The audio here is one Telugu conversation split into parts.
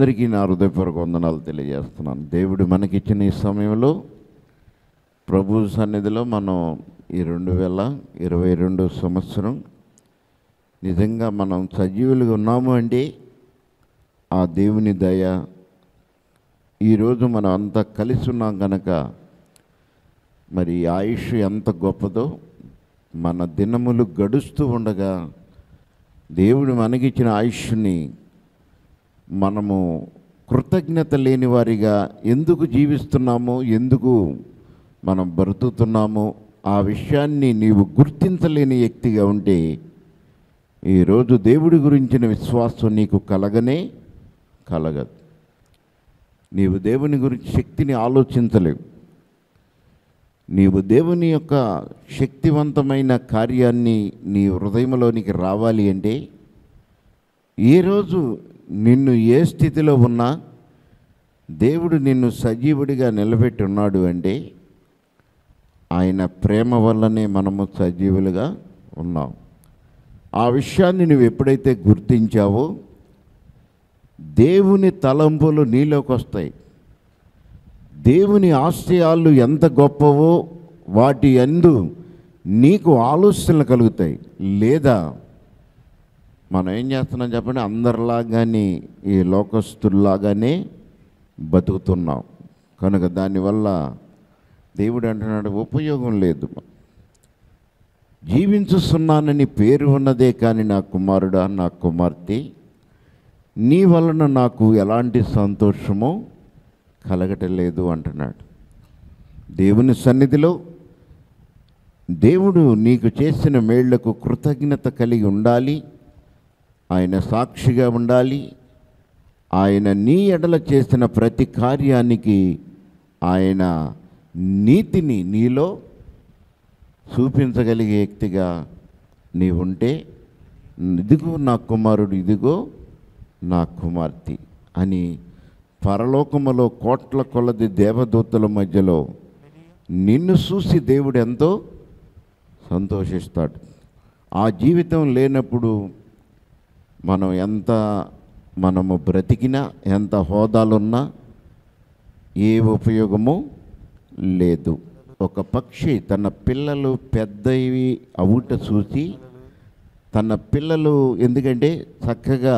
అందరికీ నా హృదయపూర్వక వందనాలు తెలియజేస్తున్నాను దేవుడు మనకిచ్చిన ఈ సమయంలో ప్రభు సన్నిధిలో మనం ఈ రెండు వేల ఇరవై రెండు సంవత్సరం నిజంగా మనం సజీవులుగా ఉన్నాము అంటే ఆ దేవుని దయ ఈరోజు మనం అంతా కలిసి ఉన్నాం కనుక మరి ఈ ఆయుష్ ఎంత గొప్పదో మన దినములు గడుస్తూ ఉండగా దేవుడు మనకిచ్చిన ఆయుష్ని మనము కృతజ్ఞత లేని వారిగా ఎందుకు జీవిస్తున్నామో ఎందుకు మనం బ్రతుకుతున్నామో ఆ విషయాన్ని నీవు గుర్తించలేని వ్యక్తిగా ఉంటే ఈరోజు దేవుడి గురించిన విశ్వాసం నీకు కలగనే కలగదు నీవు దేవుని గురించి శక్తిని ఆలోచించలేవు నీవు దేవుని యొక్క శక్తివంతమైన కార్యాన్ని నీ హృదయంలోనికి రావాలి అంటే ఏ రోజు నిన్ను ఏ స్థితిలో ఉన్నా దేవుడు నిన్ను సజీవుడిగా నిలబెట్టి ఉన్నాడు అంటే ఆయన ప్రేమ వల్లనే మనము సజీవులుగా ఉన్నాం ఆ విషయాన్ని నువ్వు ఎప్పుడైతే గుర్తించావో దేవుని తలంపులు నీలోకి వస్తాయి దేవుని ఆశయాలు ఎంత గొప్పవో వాటి అందు నీకు ఆలోచనలు కలుగుతాయి లేదా మనం ఏం చేస్తున్నాం చెప్పండి అందరిలాగానే ఈ లోకస్తుల్లాగానే బతుకుతున్నాం కనుక దానివల్ల దేవుడు అంటున్నాడు ఉపయోగం లేదు జీవించుస్తున్నానని పేరు ఉన్నదే కానీ నా కుమారుడా నా కుమార్తె నీ వలన నాకు ఎలాంటి సంతోషమో కలగటలేదు అంటున్నాడు దేవుని సన్నిధిలో దేవుడు నీకు చేసిన మేళ్లకు కృతజ్ఞత కలిగి ఉండాలి ఆయన సాక్షిగా ఉండాలి ఆయన నీ ఎడల చేసిన ప్రతి కార్యానికి ఆయన నీతిని నీలో చూపించగలిగే వ్యక్తిగా నీవుంటే ఇదిగో నా కుమారుడు ఇదిగో నా కుమార్తె అని పరలోకములో కోట్ల కొలది దేవదూతల మధ్యలో నిన్ను చూసి దేవుడు ఎంతో సంతోషిస్తాడు ఆ జీవితం లేనప్పుడు మనం ఎంత మనము బ్రతికినా ఎంత హోదాలున్నా ఏ ఉపయోగము లేదు ఒక పక్షి తన పిల్లలు పెద్దవి అవుట చూసి తన పిల్లలు ఎందుకంటే చక్కగా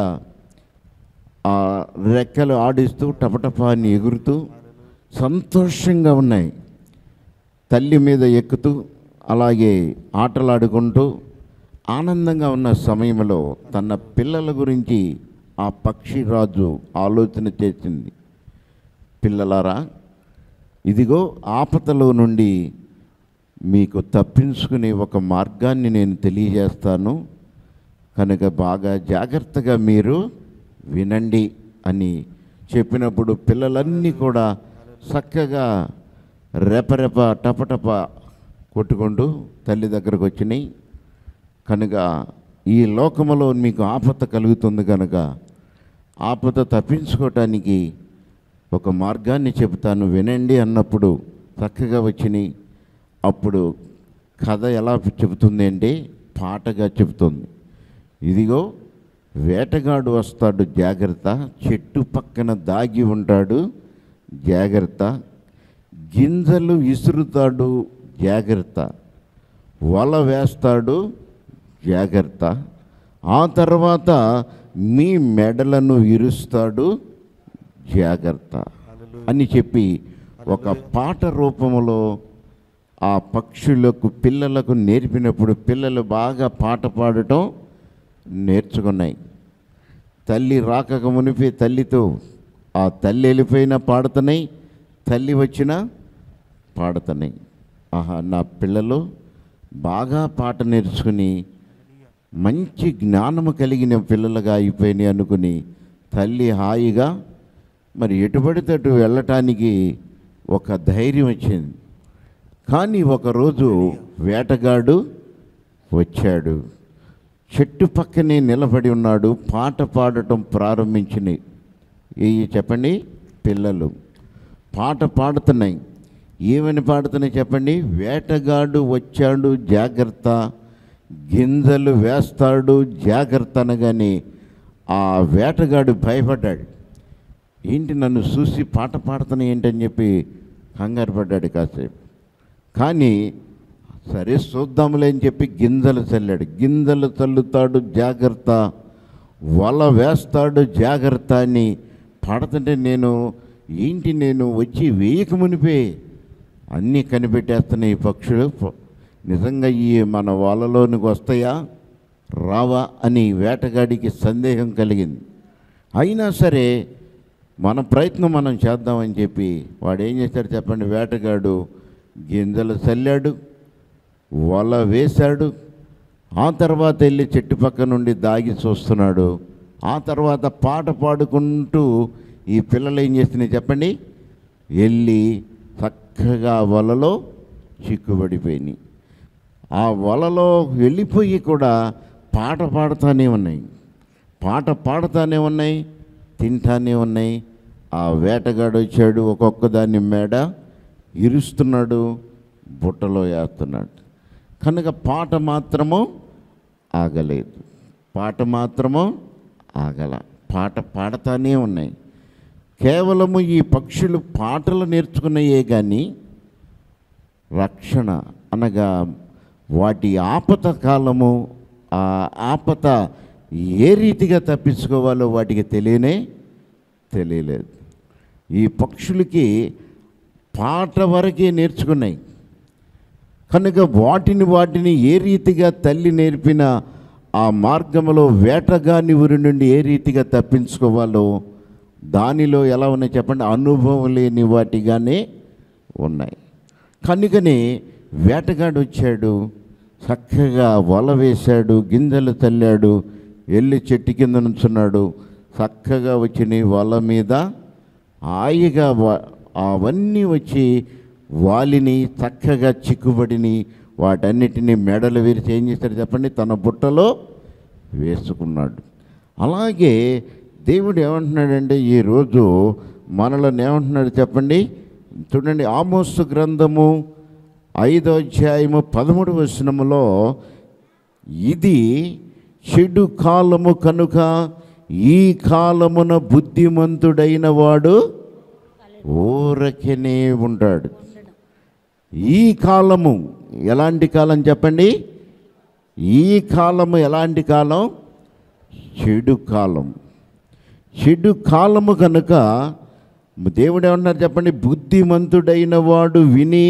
ఆ రెక్కలు ఆడిస్తూ టపటపాని ఎగురుతూ సంతోషంగా ఉన్నాయి తల్లి మీద ఎక్కుతూ అలాగే ఆటలాడుకుంటూ ఆనందంగా ఉన్న సమయంలో తన పిల్లల గురించి ఆ పక్షిరాజు ఆలోచన చేసింది పిల్లలారా ఇదిగో ఆపదలో నుండి మీకు తప్పించుకునే ఒక మార్గాన్ని నేను తెలియజేస్తాను కనుక బాగా జాగ్రత్తగా మీరు వినండి అని చెప్పినప్పుడు పిల్లలన్నీ కూడా చక్కగా రెపరెప టపటప కొట్టుకుంటూ తల్లి దగ్గరకు వచ్చినాయి కనుక ఈ లోకములో మీకు ఆపద కలుగుతుంది కనుక ఆపద తప్పించుకోవటానికి ఒక మార్గాన్ని చెబుతాను వినండి అన్నప్పుడు చక్కగా వచ్చినాయి అప్పుడు కథ ఎలా చెబుతుంది అంటే పాటగా చెబుతుంది ఇదిగో వేటగాడు వస్తాడు జాగ్రత్త చెట్టు పక్కన దాగి ఉంటాడు జాగ్రత్త గింజలు విసురుతాడు జాగ్రత్త వల వేస్తాడు జాగ్రత్త ఆ తర్వాత మీ మెడలను ఇరుస్తాడు జాగ్రత్త అని చెప్పి ఒక పాట రూపంలో ఆ పక్షులకు పిల్లలకు నేర్పినప్పుడు పిల్లలు బాగా పాట పాడటం నేర్చుకున్నాయి తల్లి రాకక మునిపే తల్లితో ఆ తల్లి వెళ్ళిపోయినా పాడుతున్నాయి తల్లి వచ్చినా పాడుతున్నాయి ఆహా నా పిల్లలు బాగా పాట నేర్చుకుని మంచి జ్ఞానము కలిగిన పిల్లలుగా అయిపోయినాయి అనుకుని తల్లి హాయిగా మరి ఎటుపడితే అటు వెళ్ళటానికి ఒక ధైర్యం వచ్చింది కానీ ఒకరోజు వేటగాడు వచ్చాడు చెట్టు పక్కనే నిలబడి ఉన్నాడు పాట పాడటం ప్రారంభించినాయి ఏ చెప్పండి పిల్లలు పాట పాడుతున్నాయి ఏమని పాడుతున్నాయి చెప్పండి వేటగాడు వచ్చాడు జాగ్రత్త గింజలు వేస్తాడు జాగ్రత్త అనగానే ఆ వేటగాడు భయపడ్డాడు ఏంటి నన్ను చూసి పాట పాడుతున్నా ఏంటని చెప్పి కంగారు పడ్డాడు కాసేపు కానీ సరే చూద్దాంలే అని చెప్పి గింజలు చల్లాడు గింజలు చల్లుతాడు జాగ్రత్త వల వేస్తాడు జాగ్రత్త అని పాడుతుంటే నేను ఏంటి నేను వచ్చి వేయక మునిపే అన్నీ కనిపెట్టేస్తున్నాయి ఈ పక్షులు ప- నిజంగా ఈ మన వలలోనికి వస్తాయా రావా అని వేటగాడికి సందేహం కలిగింది అయినా సరే మన ప్రయత్నం మనం చేద్దామని చెప్పి వాడు ఏం చేశాడు చెప్పండి వేటగాడు గింజలు చల్లాడు వల వేశాడు ఆ తర్వాత వెళ్ళి చెట్టు పక్క నుండి దాగి చూస్తున్నాడు ఆ తర్వాత పాట పాడుకుంటూ ఈ పిల్లలు ఏం చేస్తున్నాయి చెప్పండి వెళ్ళి చక్కగా వలలో చిక్కుబడిపోయినాయి ఆ వలలో వెళ్ళిపోయి కూడా పాట పాడుతూనే ఉన్నాయి పాట పాడుతూనే ఉన్నాయి తింటానే ఉన్నాయి ఆ వేటగాడు వచ్చాడు ఒక్కొక్క దాన్ని మేడ ఇరుస్తున్నాడు బుట్టలో వేస్తున్నాడు కనుక పాట మాత్రము ఆగలేదు పాట మాత్రము ఆగల పాట పాడుతూనే ఉన్నాయి కేవలము ఈ పక్షులు పాటలు నేర్చుకున్నాయే కానీ రక్షణ అనగా వాటి ఆపత కాలము ఆ ఆపత ఏ రీతిగా తప్పించుకోవాలో వాటికి తెలియనే తెలియలేదు ఈ పక్షులకి పాట వరకే నేర్చుకున్నాయి కనుక వాటిని వాటిని ఏ రీతిగా తల్లి నేర్పిన ఆ మార్గంలో వేటగాని ఊరి నుండి ఏ రీతిగా తప్పించుకోవాలో దానిలో ఎలా ఉన్నాయి చెప్పండి అనుభవం లేని వాటిగానే ఉన్నాయి కనుకనే వేటగాడు వచ్చాడు చక్కగా వల వేశాడు గింజలు తల్లాడు వెళ్ళి చెట్టు కింద నుంచున్నాడు చక్కగా వచ్చిన వల మీద హాయిగా వా- అవన్నీ వచ్చి వాలిని చక్కగా చిక్కుబడిని వాటన్నిటిని మెడలు విరిచి ఏం చేశాడు చెప్పండి తన బుట్టలో వేసుకున్నాడు అలాగే దేవుడు ఏమంటున్నాడంటే ఈరోజు మనలను ఏమంటున్నాడు చెప్పండి చూడండి ఆమోసు గ్రంథము ఐదో అధ్యాయము పదమూడు వచనములో ఇది చెడు కాలము కనుక ఈ కాలమున బుద్ధిమంతుడైన వాడు ఊరకనే ఉంటాడు ఈ కాలము ఎలాంటి కాలం చెప్పండి ఈ కాలము ఎలాంటి కాలం చెడు కాలం చెడు కాలము కనుక దేవుడు ఏమన్నారు చెప్పండి బుద్ధిమంతుడైన వాడు విని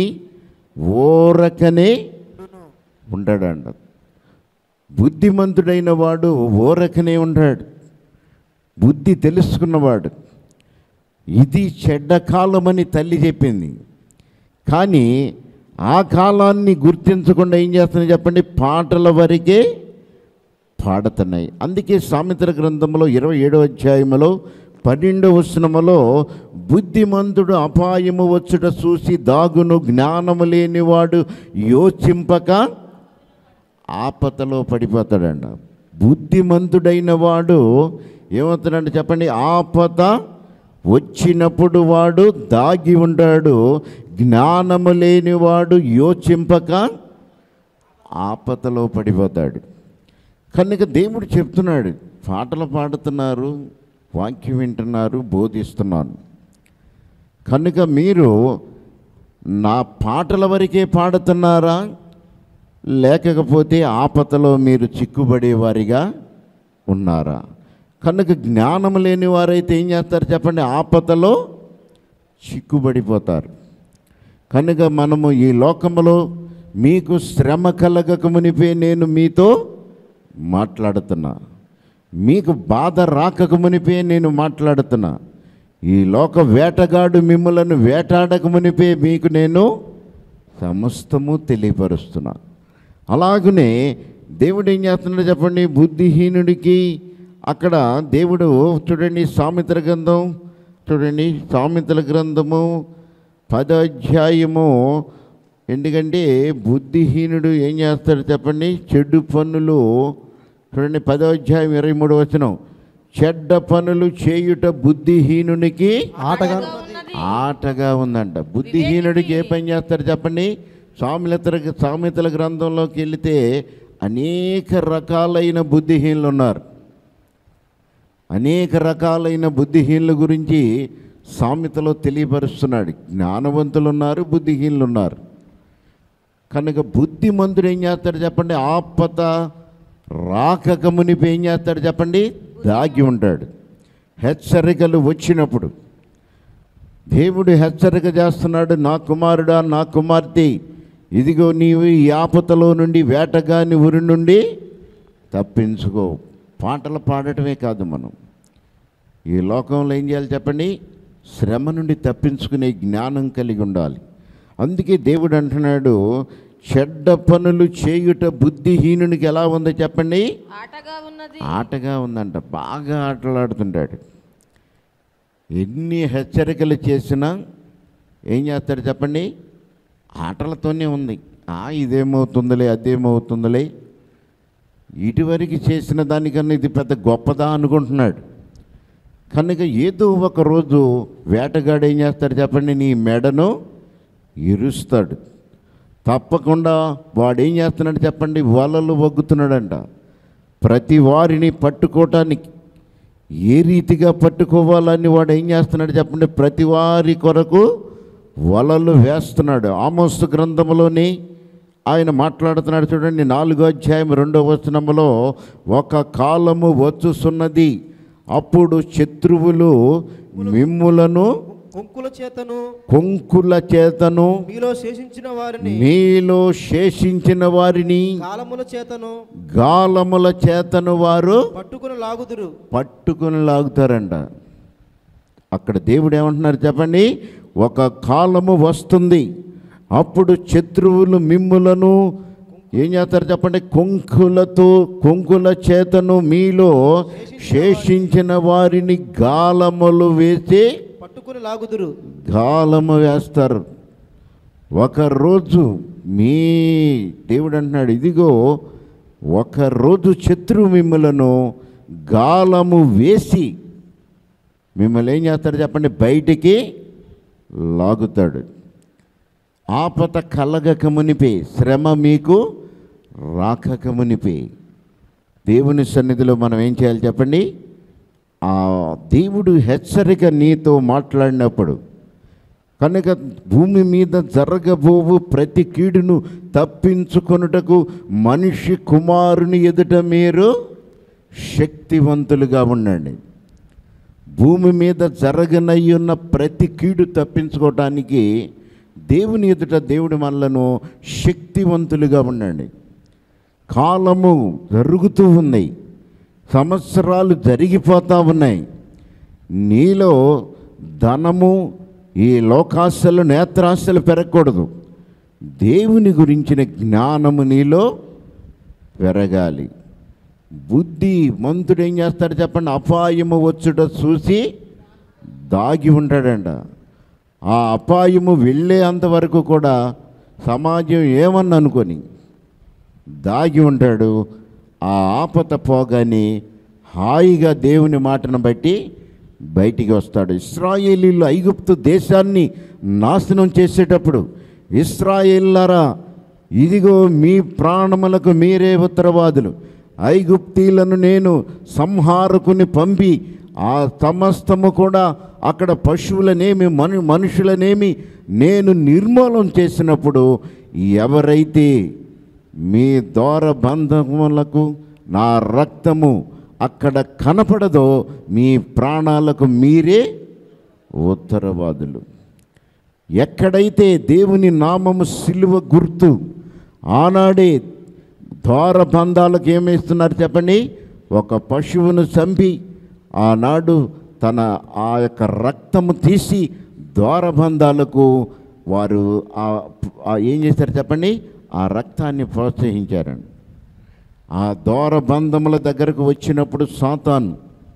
ఓరకనే ఉంటాడంట బుద్ధిమంతుడైన వాడు ఓరకనే ఉంటాడు బుద్ధి తెలుసుకున్నవాడు ఇది చెడ్డ కాలమని తల్లి చెప్పింది కానీ ఆ కాలాన్ని గుర్తించకుండా ఏం చేస్తున్నాయి చెప్పండి పాటల వరకే పాడుతున్నాయి అందుకే సామెతల గ్రంథంలో ఇరవై ఏడవ అధ్యాయములో పన్నెండవ వచనములో బుద్ధిమంతుడు అపాయము వచ్చుట చూసి దాగును జ్ఞానము లేనివాడు యోచింపక ఆపతలో పడిపోతాడంట బుద్ధిమంతుడైన వాడు ఏమవుతాడంటే చెప్పండి ఆపత వచ్చినప్పుడు వాడు దాగి ఉంటాడు జ్ఞానము లేనివాడు యోచింపక ఆపతలో పడిపోతాడు కనుక దేవుడు చెప్తున్నాడు పాటలు పాడుతున్నారు వాక్యం వింటున్నారు బోధిస్తున్నాను కనుక మీరు నా పాటల వరకే పాడుతున్నారా లేకపోతే ఆపతలో మీరు చిక్కుబడే వారిగా ఉన్నారా కనుక జ్ఞానం లేని వారైతే ఏం చేస్తారు చెప్పండి ఆపతలో చిక్కుబడిపోతారు కనుక మనము ఈ లోకములో మీకు శ్రమ కలగక మునిపే నేను మీతో మాట్లాడుతున్నా మీకు బాధ రాకక మునిపే నేను మాట్లాడుతున్నా ఈ లోక వేటగాడు మిమ్మలను వేటాడక మునిపే మీకు నేను సమస్తము తెలియపరుస్తున్నా అలాగనే దేవుడు ఏం చేస్తున్నాడు చెప్పండి బుద్ధిహీనుడికి అక్కడ దేవుడు చూడండి సామెతల గ్రంథం చూడండి సామెతల గ్రంథము పదో అధ్యాయము ఎందుకంటే బుద్ధిహీనుడు ఏం చేస్తాడు చెప్పండి చెడు పనులు చూడండి పదో అధ్యాయం ఇరవై మూడు వచనం చెడ్డ పనులు చేయుట బుద్ధిహీనునికి ఆటగా ఆటగా ఉందంట బుద్ధిహీనుడికి ఏ పని చేస్తారు చెప్పండి సామెతల సామెతల గ్రంథంలోకి వెళితే అనేక రకాలైన బుద్ధిహీనులు ఉన్నారు అనేక రకాలైన బుద్ధిహీనుల గురించి సామెతలో తెలియపరుస్తున్నాడు జ్ఞానవంతులు ఉన్నారు బుద్ధిహీనులు ఉన్నారు కనుక బుద్ధిమంతుడు ఏం చేస్తాడు చెప్పండి ఆపత రాకక మునిపి ఏం చేస్తాడు చెప్పండి దాగి ఉంటాడు హెచ్చరికలు వచ్చినప్పుడు దేవుడు హెచ్చరిక చేస్తున్నాడు నా కుమారుడా నా కుమార్తె ఇదిగో నీవు ఈ ఆపతలో నుండి వేటగాని ఉరి నుండి తప్పించుకో పాటలు పాడటమే కాదు మనం ఈ లోకంలో ఏం చేయాలి చెప్పండి శ్రమ నుండి తప్పించుకునే జ్ఞానం కలిగి ఉండాలి అందుకే దేవుడు అంటున్నాడు చెడ్డ పనులు చేయుట బుద్ధిహీనునికి ఎలా ఉందో చెప్పండి ఆటగా ఉన్నది ఆటగా ఉందంట బాగా ఆటలాడుతుంటాడు ఎన్ని హెచ్చరికలు చేసినా ఏం చేస్తాడు చెప్పండి ఆటలతోనే ఉంది ఆ ఇదేమవుతుందిలే అదేమవుతుందిలే ఇటువరకు చేసిన దానికన్నా ఇది పెద్ద గొప్పదా అనుకుంటున్నాడు కనుక ఏదో ఒక రోజు వేటగాడు ఏం చేస్తాడు చెప్పండి నీ మెడను ఇరుస్తాడు తప్పకుండా వాడు ఏం చేస్తున్నాడు చెప్పండి వలలు వగ్గుతున్నాడంట ప్రతి వారిని పట్టుకోవటానికి ఏ రీతిగా పట్టుకోవాలని వాడు ఏం చేస్తున్నాడు చెప్పండి ప్రతి వారి కొరకు వలలు వేస్తున్నాడు ఆమోస్తు గ్రంథంలోని ఆయన మాట్లాడుతున్నాడు చూడండి నాలుగో అధ్యాయం రెండో వచనములో ఒక కాలము వచ్చుసున్నది అప్పుడు శత్రువులు మిమ్ములను కొంకుల చేతను కొంకుల చేతను మీలో శేషించిన వారిని మీలో శేషించిన వారిని కాలముల చేతను గాలముల చేతను వారు పట్టుకుని లాగుదురు పట్టుకుని లాగుతారంట అక్కడ దేవుడు ఏమంటున్నారు చెప్పండి ఒక కాలము వస్తుంది అప్పుడు శత్రువులు మిమ్ములను ఏం చేస్తారు చెప్పండి కొంకులతో కొంకుల చేతను మీలో శేషించిన వారిని గాలములు వేసి పట్టుకుని లాగుదురు గాలము వేస్తారు ఒకరోజు మీ దేవుడు అంటున్నాడు ఇదిగో ఒకరోజు శత్రువు మిమ్మలను గాలము వేసి మిమ్మల్ని ఏం చేస్తాడు చెప్పండి బయటికి లాగుతాడు ఆపత కలగక మునిపే శ్రమ మీకు రాకక మునిపే దేవుని సన్నిధిలో మనం ఏం చేయాలి చెప్పండి ఆ దేవుడు హెచ్చరిక నీతో మాట్లాడినప్పుడు కనుక భూమి మీద జరగబోవు ప్రతి కీడును తప్పించుకొనుటకు మనిషి కుమారుని ఎదుట మీరు శక్తివంతులుగా ఉండండి భూమి మీద జరగనయ్యున్న ప్రతి కీడు తప్పించుకోవటానికి దేవుని ఎదుట దేవుడి మనలను శక్తివంతులుగా ఉండండి కాలము జరుగుతూ ఉన్నాయి సంవత్సరాలు జరిగిపోతూ ఉన్నాయి నీలో ధనము ఈ లోకాశలు నేత్రాశలు పెరగకూడదు దేవుని గురించిన జ్ఞానము నీలో పెరగాలి బుద్ధి మంతుడు ఏం చేస్తాడు చెప్పండి అపాయము వచ్చుట చూసి దాగి ఉంటాడంట ఆ అపాయము వెళ్ళే అంతవరకు కూడా సమాజం ఏమని అనుకొని దాగి ఉంటాడు ఆ ఆపత పోగానే హాయిగా దేవుని మాటను బట్టి బయటికి వస్తాడు ఇస్రాయేలీలు ఐగుప్తు దేశాన్ని నాశనం చేసేటప్పుడు ఇస్రాయేల్లరా ఇదిగో మీ ప్రాణములకు మీరే ఉత్తరవాదులు ఐగుప్తీలను నేను సంహారకుని పంపి ఆ సమస్తము కూడా అక్కడ పశువులనేమి మను మనుషులనేమి నేను నిర్మూలం చేసినప్పుడు ఎవరైతే మీ దూర బంధములకు నా రక్తము అక్కడ కనపడదో మీ ప్రాణాలకు మీరే ఉత్తరవాదులు ఎక్కడైతే దేవుని నామము సిలువ గుర్తు ఆనాడే ద్వార బంధాలకు ఏమేస్తున్నారు చెప్పండి ఒక పశువును చంపి ఆనాడు తన ఆ యొక్క రక్తము తీసి ద్వారబంధాలకు వారు ఆ- ఆ ఏం చేశారు చెప్పండి ఆ రక్తాన్ని ప్రోత్సహించారండి ఆ దూరబంధముల దగ్గరకు వచ్చినప్పుడు సాతాను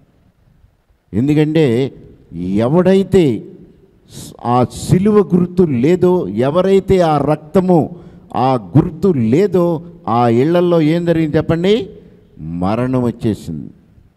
ఎందుకంటే ఎవడైతే స్- ఆ సిలువ గుర్తు లేదో ఎవరైతే ఆ రక్తము ఆ గుర్తు లేదో ఆ ఇళ్లల్లో ఏం జరిగింది చెప్పండి మరణం వచ్చేసింది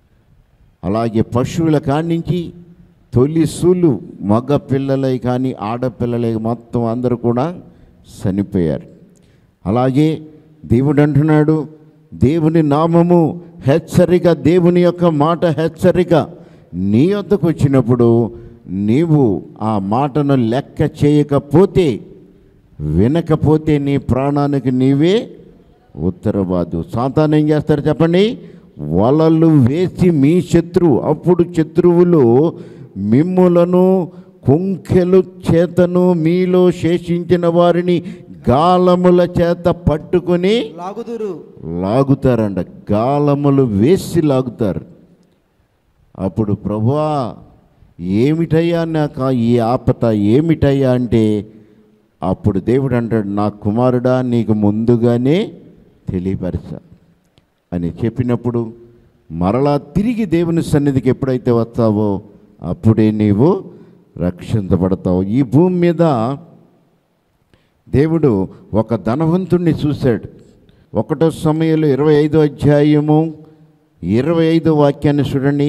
అలాగే పశువుల కానించి తొలిసూలు మగ పిల్లలై కానీ ఆడపిల్లలై మొత్తం అందరూ కూడా చనిపోయారు అలాగే దేవుడు అంటున్నాడు దేవుని నామము హెచ్చరిక దేవుని యొక్క మాట హెచ్చరిక నీ వద్దకు వచ్చినప్పుడు నీవు ఆ మాటను లెక్క చేయకపోతే వినకపోతే నీ ప్రాణానికి నీవే ఉత్తరవాదు సాతాను ఏం చేస్తారు చెప్పండి వలలు వేసి మీ శత్రువు అప్పుడు శత్రువులు మిమ్ములను కుంకెలు చేతను మీలో శేషించిన వారిని గాలముల చేత పట్టుకొని లాగుదురు లాగుతారంట గాలములు వేసి లాగుతారు అప్పుడు ప్రభువా ఏమిటయ్యా నాకు ఈ ఆపత ఏమిటయ్యా అంటే అప్పుడు దేవుడు అంటాడు నా కుమారుడా నీకు ముందుగానే తెలియపరచా అని చెప్పినప్పుడు మరలా తిరిగి దేవుని సన్నిధికి ఎప్పుడైతే వస్తావో అప్పుడే నీవు రక్షించబడతావు ఈ భూమి మీద దేవుడు ఒక ధనవంతుణ్ణి చూశాడు ఒకటో సమయంలో ఇరవై ఐదో అధ్యాయము ఇరవై ఐదో వాక్యాన్ని చూడండి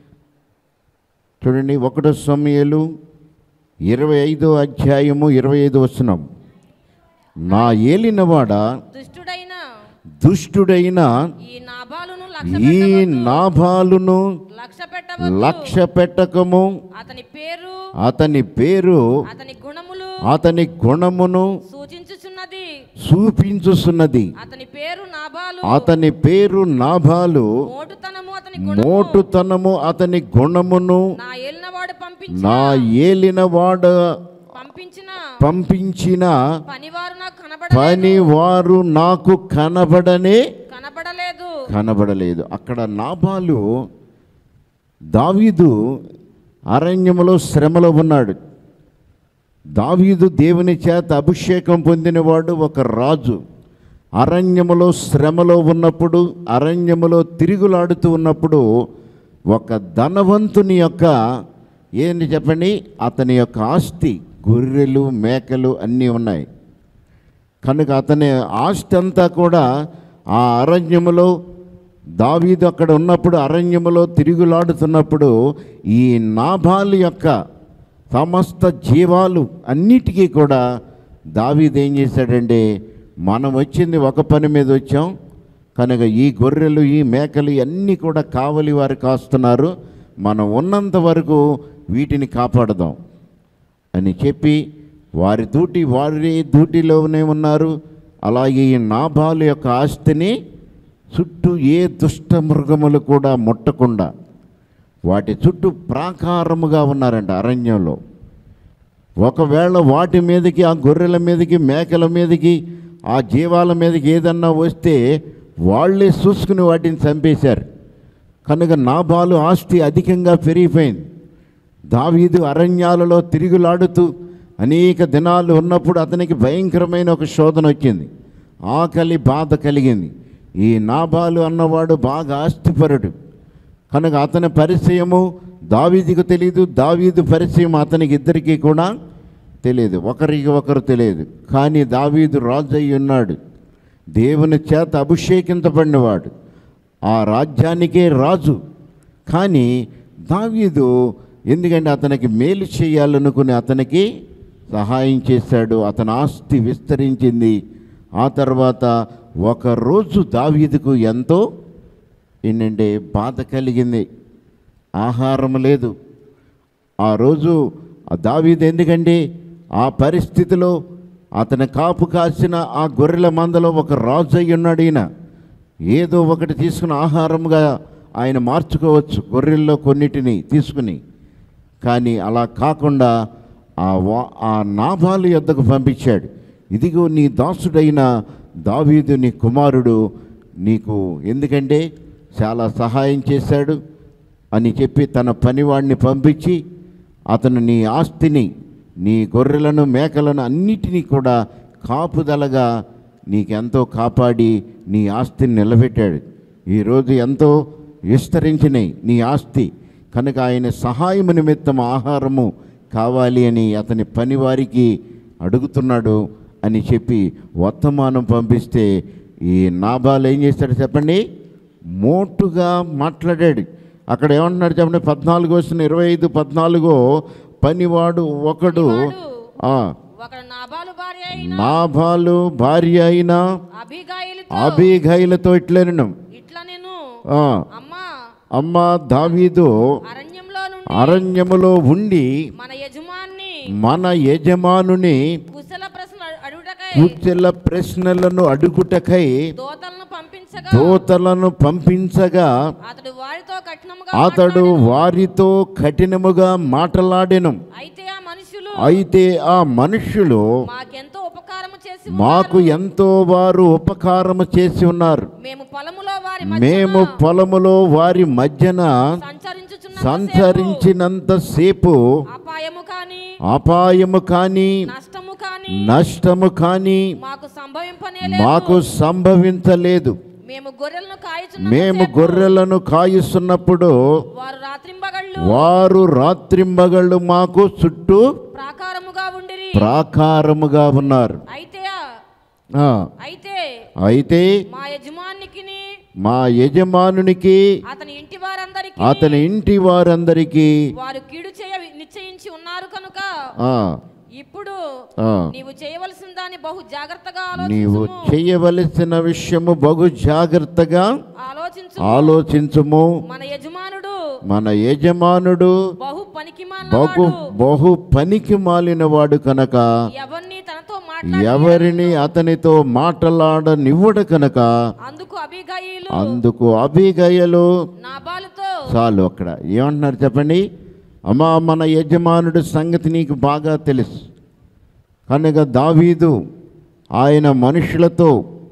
చూడండి ఒకటో సమయలు ఇరవై ఐదో అధ్యాయము ఇరవై ఐదో వస్తున్నాం నా ఏలినవాడ దుష్టుడైన దుష్టుడైన ఈ నాభాలును ఈ నాభాలును లక్ష్య పెట్టవద్దు లక్ష్య పెట్టకము అతని పేరు అతని పేరు అతని గుణములు అతని గుణమును సూచించుచున్నది చూపించుస్తున్నది అతని పేరు నాభాలు అతని పేరు నాభాలు మోటుతనము అతని గుణము మోటుతనము అతని గుణమును నా ఏలినవాడు పంపించిన నా ఏలినవాడ పంపించిన పంపించిన పనివారు నాకు కనబడ పని వారు నాకు కనబడనే కనబడలేదు కనబడలేదు అక్కడ నాబాలు దావీదు అరణ్యములో శ్రమలో ఉన్నాడు దావీదు దేవుని చేత అభిషేకం పొందినవాడు ఒక రాజు అరణ్యములో శ్రమలో ఉన్నప్పుడు అరణ్యములో తిరుగులాడుతూ ఉన్నప్పుడు ఒక ధనవంతుని యొక్క ఏంటి చెప్పండి అతని యొక్క ఆస్తి గొర్రెలు మేకలు అన్నీ ఉన్నాయి కనుక అతని ఆస్తి అంతా కూడా ఆ అరణ్యములో దావీదు అక్కడ ఉన్నప్పుడు అరణ్యములో తిరుగులాడుతున్నప్పుడు ఈ నాభాలు యొక్క సమస్త జీవాలు అన్నిటికీ కూడా దావీదు ఏం చేశాడంటే మనం వచ్చింది ఒక పని మీద వచ్చాం కనుక ఈ గొర్రెలు ఈ మేకలు అన్నీ కూడా కావలి వారు కాస్తున్నారు మనం ఉన్నంత వరకు వీటిని కాపాడదాం అని చెప్పి వారి దూటి వారి దూటిలోనే ఉన్నారు అలాగే ఈ నాభాలు యొక్క ఆస్తిని చుట్టూ ఏ దుష్ట మృగములు కూడా ముట్టకుండా వాటి చుట్టూ ప్రాకారముగా ఉన్నారంట అరణ్యంలో ఒకవేళ వాటి మీదకి ఆ గొర్రెల మీదకి మేకల మీదకి ఆ జీవాల మీదకి ఏదన్నా వస్తే వాళ్ళే చూసుకుని వాటిని చంపేశారు కనుక నాబాలు ఆస్తి అధికంగా పెరిగిపోయింది దావీదు అరణ్యాలలో తిరుగులాడుతూ అనేక దినాలు ఉన్నప్పుడు అతనికి భయంకరమైన ఒక శోధన వచ్చింది ఆకలి బాధ కలిగింది ఈ నాబాలు అన్నవాడు బాగా ఆస్తిపరుడు కనుక అతని పరిచయము దావీదుకు తెలియదు దావీదు పరిచయం అతనికి ఇద్దరికీ కూడా తెలియదు ఒకరికి ఒకరు తెలియదు కానీ దావీదు రాజు అయి ఉన్నాడు దేవుని చేత అభిషేకించబడినవాడు ఆ రాజ్యానికే రాజు కానీ దావీదు ఎందుకంటే అతనికి మేలు చేయాలనుకుని అతనికి సహాయం చేశాడు అతని ఆస్తి విస్తరించింది ఆ తర్వాత ఒకరోజు దావీదుకు ఎంతో ఏంటంటే బాధ కలిగింది ఆహారం లేదు ఆ రోజు ఆ దావీదు ఎందుకంటే ఆ పరిస్థితిలో అతని కాపు కాసిన ఆ గొర్రెల మందలో ఒక రాజు అయి ఉన్నాడు ఈయన ఏదో ఒకటి తీసుకుని ఆహారంగా ఆయన మార్చుకోవచ్చు గొర్రెల్లో కొన్నిటిని తీసుకుని కానీ అలా కాకుండా ఆ వా ఆ నాభాలు యొద్దకు పంపించాడు ఇదిగో నీ దాసుడైన దావీదు నీ కుమారుడు నీకు ఎందుకంటే చాలా సహాయం చేశాడు అని చెప్పి తన పనివాడిని పంపించి అతను నీ ఆస్తిని నీ గొర్రెలను మేకలను అన్నిటినీ కూడా కాపుదలగా నీకెంతో కాపాడి నీ ఆస్తిని నిలబెట్టాడు ఈరోజు ఎంతో విస్తరించినాయి నీ ఆస్తి కనుక ఆయన సహాయము నిమిత్తం ఆహారము కావాలి అని అతని పనివారికి అడుగుతున్నాడు అని చెప్పి వర్తమానం పంపిస్తే ఈ నాబాలు ఏం చేస్తాడు చెప్పండి మోటుగా మాట్లాడాడు అక్కడ ఏమంటున్నాడు చెప్పండి పద్నాలుగు వచ్చిన ఇరవై ఐదు పద్నాలుగో పనివాడు ఒకడు ఆ, ఒకడు నాబాలు భార్య అయిన నాభాలు భార్య అయిన అభిగాయిలతో అబీఘైలతో ఇట్లనను ఇట్లా నేను ఆ, అమ్మా అమ్మ దావీదు అరణ్యంలో నుండి అరణ్యములో ఉండి మన యజమాన్ని మన యజమానుని కుశల ప్రశ్న అడుగుటకై కుచెల ప్రశ్నలను అడుగుటకై దోతలను పంపించగా దూతలను పంపించగా అతడు వారితో కఠినముగా అతడు మాట్లాడెను. వారితో కఠినముగా మాట్లాడెను అయితే ఆ మనుషులు అయితే ఆ మనుష్యులు మాకెంతో ఉపకారము చేసి మాకు ఉన్నారు. ఎంతో వారు ఉపకారము చేసి ఉన్నారు మేము పొలములో వారి మేము మధ్యన పొలములో వారి మధ్యన సంచరించుచున్న సంచరించినంతసేపు అపాయము కాని అపాయము కానీ నష్టము కాని నష్టము కానీ మాకు సంభవింపనే మాకు సంభవించలేదు మేము గొర్రెలను కాయుచున్న మేము గొర్రెలను కాయిస్తున్నప్పుడు వారు రాత్రింబగళ్ళు వారు రాత్రింబగళ్ళు మాకు చుట్టూ ప్రాకారముగా ఉండిరి ప్రాకారముగా ఉన్నారు అయితే ఆ, అయితే అయితే మా యజమానికి మా యజమానునికి అతని ఇంటి వారందరికి అతని ఇంటి వారందరికీ వారు కీడు చేయ నిశ్చయించి ఉన్నారు కనుక ఆ, ఇప్పుడు ఆ, నీవు చేయవలసిన దాన్ని బహు జాగ్రత్తగా నీవు ఆలోచించుము చేయవలసిన విషయము బహు జాగ్రత్తగా ఆలోచించు ఆలోచించుము మన యజమానుడు మన యజమానుడు బహు పనికి బహు బహు పనికి మాలినవాడు కనుక ఎవరిని తనతో మాట్లాడి ఎవరిని అతనితో మాటలాడనివ్వడు కనుక అందుకు అభిగాయిలు అందుకు అభిగయలు నాబాలుతో చాలు అక్కడ ఏమంటున్నారు చెప్పండి అమ్మా మన యజమానుడి సంగతి నీకు బాగా తెలుసు కనుక దావీదు ఆయన మనుషులతో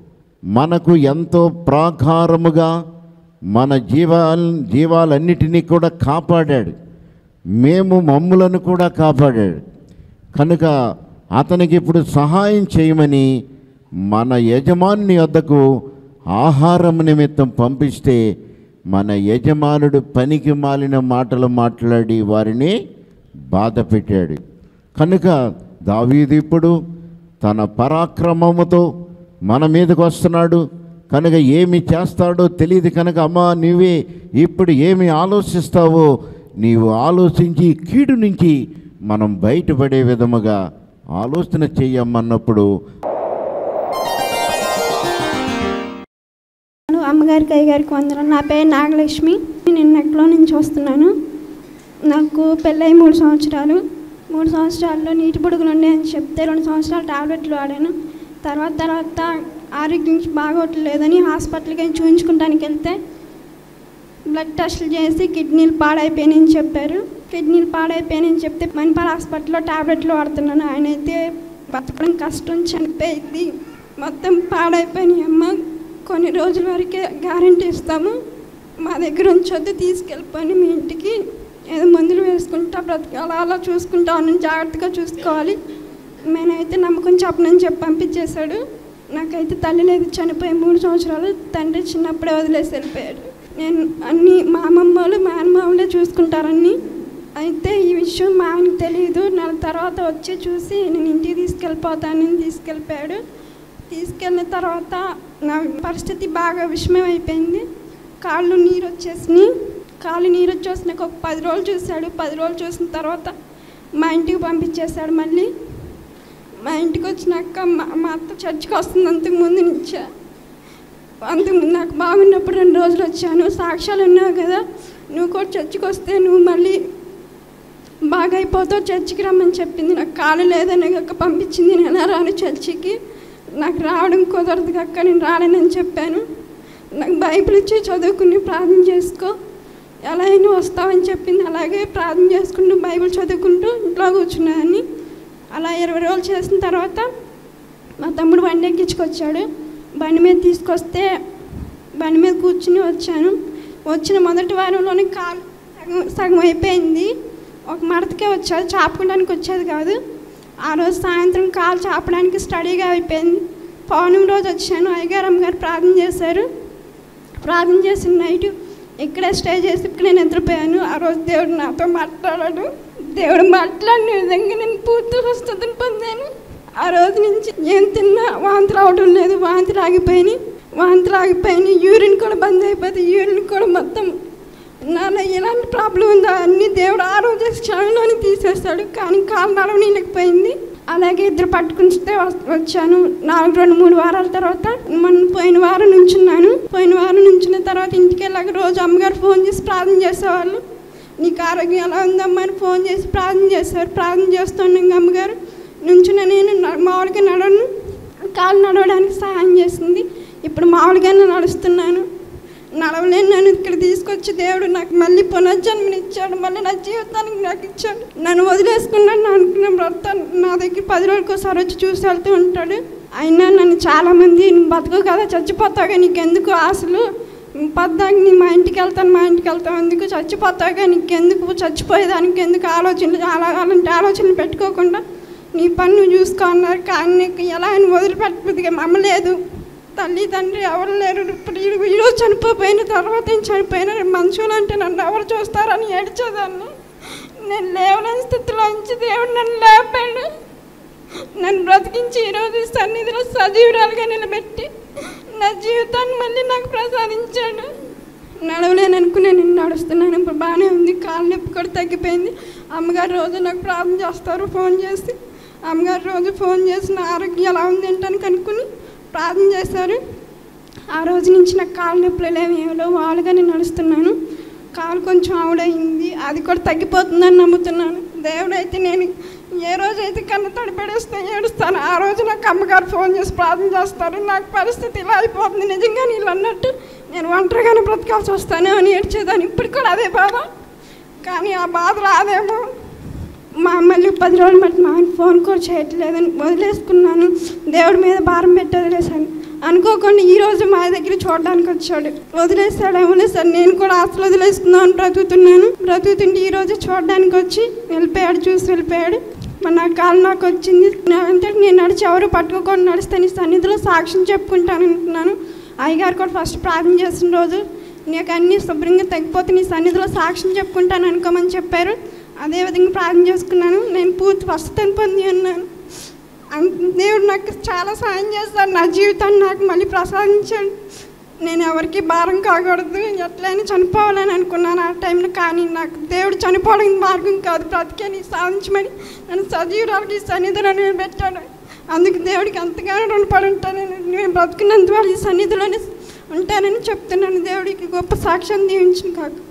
మనకు ఎంతో ప్రాకారముగా మన జీవాల జీవాలన్నిటినీ కూడా కాపాడాడు మేము మమ్ములను కూడా కాపాడాడు కనుక అతనికి ఇప్పుడు సహాయం చేయమని మన యజమాని వద్దకు ఆహారం నిమిత్తం పంపిస్తే మన యజమానుడు పనికి మాలిన మాటలు మాట్లాడి వారిని బాధ పెట్టాడు కనుక దావీదు ఇప్పుడు తన పరాక్రమముతో మన మీదకు వస్తున్నాడు కనుక ఏమి చేస్తాడో తెలియదు కనుక అమ్మా నీవే ఇప్పుడు ఏమి ఆలోచిస్తావో నీవు ఆలోచించి ఈ కీడు నుంచి మనం బయటపడే విధముగా ఆలోచన చెయ్యమన్నప్పుడు హలో అమ్మగారికి అయ్యగారికి వందరం నా పేరు నాగలక్ష్మి నేను నెట్లో నుంచి వస్తున్నాను నాకు పెళ్ళై మూడు సంవత్సరాలు మూడు సంవత్సరాల్లో నీటి బుడుగులు ఉన్నాయని చెప్తే రెండు సంవత్సరాలు టాబ్లెట్లు వాడాను తర్వాత తర్వాత ఆరోగ్యం బాగోట్లేదని హాస్పిటల్కి వెళ్ళి చూపించుకుంటానికి వెళ్తే బ్లడ్ టెస్టులు చేసి కిడ్నీలు పాడైపోయినాయని చెప్పారు కిడ్నీలు పాడైపోయినాయని చెప్తే మణిపాల్ హాస్పిటల్లో టాబ్లెట్లు వాడుతున్నాను ఆయన అయితే బతకడం కష్టం చనిపోయింది మొత్తం పాడైపోయినాయి అమ్మ కొన్ని రోజుల వరకే గ్యారంటీ ఇస్తాము మా దగ్గర ఉంచొద్దు తీసుకెళ్ళిపోయి మీ ఇంటికి ఏదో మందులు వేసుకుంటా బ్రతకాలి అలా చూసుకుంటా ఉన్నాను జాగ్రత్తగా చూసుకోవాలి నేనైతే నమ్మకం చెప్పనని చెప్పి పంపించేశాడు నాకైతే తల్లి లేదు చనిపోయి మూడు సంవత్సరాలు తండ్రి చిన్నప్పుడే వదిలేసి వెళ్ళిపోయాడు నేను అన్ని మా అమ్మమ్మ వాళ్ళు మా అమ్మమ్మలే చూసుకుంటారని అయితే ఈ విషయం మా ఆయనకు తెలియదు నెల తర్వాత వచ్చి చూసి నేను ఇంటికి తీసుకెళ్ళిపోతానని తీసుకెళ్ళిపోయాడు తీసుకెళ్ళిన తర్వాత నా పరిస్థితి బాగా విషమం అయిపోయింది కాళ్ళు నీరు వచ్చేసినాయి కాళ్ళు నీరు వచ్చేసి నాకు ఒక పది రోజులు చూశాడు పది రోజులు చూసిన తర్వాత మా ఇంటికి పంపించేశాడు మళ్ళీ మా ఇంటికి వచ్చినాక మా మా అత్త చర్చికి వస్తుంది అంతకు ముందు నుంచే అంతకు ముందు నాకు బాగున్నప్పుడు రెండు రోజులు వచ్చాను సాక్ష్యాలు ఉన్నావు కదా నువ్వు కూడా చర్చికి వస్తే నువ్వు మళ్ళీ బాగా అయిపోతావు చర్చికి రమ్మని చెప్పింది నాకు కాలు లేదని అక్క పంపించింది నేను ఎలా రాను చర్చికి నాకు రావడం కుదరదు అక్క నేను రాలేనని చెప్పాను నాకు బైబిల్ ఇచ్చి చదువుకుని ప్రార్థన చేసుకో ఎలా అయినా వస్తావని చెప్పింది అలాగే ప్రార్థన చేసుకుంటూ బైబిల్ చదువుకుంటూ ఇంట్లో కూర్చున్నాను అలా ఇరవై రోజులు చేసిన తర్వాత మా తమ్ముడు బండి ఎక్కించుకొచ్చాడు బండి మీద తీసుకొస్తే బండి మీద కూర్చుని వచ్చాను వచ్చిన మొదటి వారంలోనే కాలు సగం సగం అయిపోయింది ఒక మడతకే వచ్చేది చాపుకోవడానికి వచ్చేది కాదు ఆ రోజు సాయంత్రం కాలు చాపడానికి స్టడీగా అయిపోయింది పౌర్ణమి రోజు వచ్చాను అయ్యగారు అమ్మగారు ప్రార్థన చేశారు ప్రార్థన చేసిన నైట్ ఇక్కడే స్టే చేసి ఇక్కడ నేను నిద్రపోయాను ఆ రోజు దేవుడు నాతో మాట్లాడాడు దేవుడు మాట్లాడిన విధంగా నేను పూర్తి స్వస్థతను పొందాను ఆ రోజు నుంచి ఏం తిన్నా వాంతి రావడం లేదు వాంతి ఆగిపోయినాయి వాంతి ఆగిపోయినాయి యూరిన్ కూడా బంద్ అయిపోతే యూరిన్ కూడా మొత్తం నాలో ఎలాంటి ప్రాబ్లం ఉందో అన్ని దేవుడు ఆ రోజు క్షణంలోనే తీసేస్తాడు కానీ కాలు నడవనీయలేకపోయింది అలాగే ఇద్దరు పట్టుకుంటే వచ్చాను నాలుగు రెండు మూడు వారాల తర్వాత మొన్న పోయిన వారం నుంచున్నాను పోయిన వారం నుంచిన తర్వాత ఇంటికి వెళ్ళాక రోజు అమ్మగారు ఫోన్ చేసి ప్రార్థన చేసేవాళ్ళు నీకు ఆరోగ్యం ఎలా ఉందమ్మా అని ఫోన్ చేసి ప్రార్థన చేసేవారు ప్రార్థన చేస్తున్నాం అమ్మగారు నుంచున్న నేను న- మామూలుగా నడవను కాలు నడవడానికి సహాయం చేసింది ఇప్పుడు మామూలుగానే నడుస్తున్నాను నడవలేని నన్ను ఇక్కడ తీసుకొచ్చి దేవుడు నాకు మళ్ళీ పునర్జన్మనిచ్చాడు మళ్ళీ నా జీవితానికి నాకు ఇచ్చాడు నన్ను వదిలేసుకున్నాను నా అనుకున్న భర్త నా దగ్గర పది రోజులకు ఒకసారి వచ్చి చూసి వెళ్తూ ఉంటాడు అయినా నన్ను చాలామంది "నువ్వు బతుకు కదా చచ్చిపోతావుగా నీకెందుకు ఆశలు పద్దాక నీ మా ఇంటికి వెళ్తాను మా ఇంటికి వెళ్తాను ఎందుకు చచ్చిపోతావుగా నీకెందుకు చచ్చిపోయేదానికి ఎందుకు ఆలోచనలు అలా అలాంటి ఆలోచనలు పెట్టుకోకుండా నీ పని నువ్వు చూసుకో అన్నారు కానీ నీకు ఎలా అని వదిలిపెట్టబుద్దిగా మమ్మలేదు తల్లి తండ్రి ఎవరు లేరు ఇప్పుడు ఈ- ఈరోజు చనిపోయిన తర్వాత నేను చనిపోయిన మనుషులు అంటే నన్ను ఎవరు చూస్తారని ఏడ్చేదాన్ని నేను లేవలేని స్థితిలో ఉంచి దేవుడు నన్ను లేపాడు నన్ను బ్రతికించి ఈరోజు ఈ సన్నిధిలో సజీవురాలుగా నిలబెట్టి నా జీవితాన్ని మళ్ళీ నాకు ప్రసాదించాడు నడవలేను అనుకుని నేను నడుస్తున్నాను ఇప్పుడు బాగానే ఉంది కాలు నొప్పి కూడా తగ్గిపోయింది అమ్మగారు రోజు నాకు ప్రార్థన చేస్తారు ఫోన్ చేసి అమ్మగారు రోజు ఫోన్ చేసి నా ఆరోగ్యం ఎలా ఉంది ఏంటని కనుక్కొని ప్రార్థన చేశారు ఆ రోజు నుంచి నాకు కాలు నొప్పులు లేవు ఏమిలో వాలుగా నేను నడుస్తున్నాను కాలు కొంచెం ఆవిడయింది అది కూడా తగ్గిపోతుందని నమ్ముతున్నాను దేవుడైతే నేను ఏ రోజైతే కన్ను తడిపడేస్తే ఏడుస్తాను ఆ రోజు నాకు అమ్మగారు ఫోన్ చేసి ప్రార్థన చేస్తారు నాకు పరిస్థితి ఇలా అయిపోతుంది నిజంగా నీళ్ళు అన్నట్టు నేను ఒంటరిగానే బ్రతకాల్సి వస్తాను అని ఏడ్చేదాన్ని ఇప్పుడు కూడా అదే బాధ కానీ ఆ బాధ రాదేమో మా మళ్ళీ పది రోజులు బట్టి మా ఆయన ఫోన్ కూడా చేయట్లేదని వదిలేసుకున్నాను దేవుడి మీద భారం పెట్టి వదిలేశాను అనుకోకుండా ఈ రోజు మా దగ్గర చూడడానికి వచ్చాడు వదిలేస్తాడేమో సార్ నేను కూడా ఆశలు వదిలేసుకుందామని బ్రతుకుతున్నాను బ్రతుకుతుంటే ఈ రోజు చూడడానికి వచ్చి వెళ్ళిపోయాడు చూసి వెళ్ళిపోయాడు మరి నా కాలు నాకు వచ్చింది నా- అంటే నేను నడిచి ఎవరు పట్టుకోకుండా నడిస్తే నీ సన్నిధిలో సాక్ష్యం చెప్పుకుంటాను అనుకున్నాను అయ్యగారు కూడా ఫస్ట్ ప్రార్థన చేసిన రోజు నీకు అన్నీ శుభ్రంగా తగ్గిపోతే నీ సన్నిధిలో సాక్ష్యం చెప్పుకుంటాను అనుకోమని చెప్పారు అదే విధంగా ప్రార్థన చేసుకున్నాను నేను పూర్తి స్వస్థతను పొంది ఉన్నాను అన్- దేవుడు నాకు చాలా సాయం చేస్తాడు నా జీవితాన్ని నాకు మళ్ళీ ప్రసాదించాడు నేను ఎవరికి భారం కాకూడదు ఎట్లయినా చనిపోవాలని అనుకున్నాను ఆ టైంలో కానీ నాకు దేవుడు చనిపోవడానికి మార్గం కాదు బ్రతికేని సాధించమని నన్ను సజీవురాలకి సన్నిధిలో పెట్టాడు అందుకు దేవుడికి అంతగానో రుణపడి ఉంటాను నేను బ్రతుకున్నంత వాళ్ళు ఈ సన్నిధిలోనే ఉంటానని చెప్తున్నాను దేవుడికి గొప్ప సాక్ష్యం దీవించిన కాక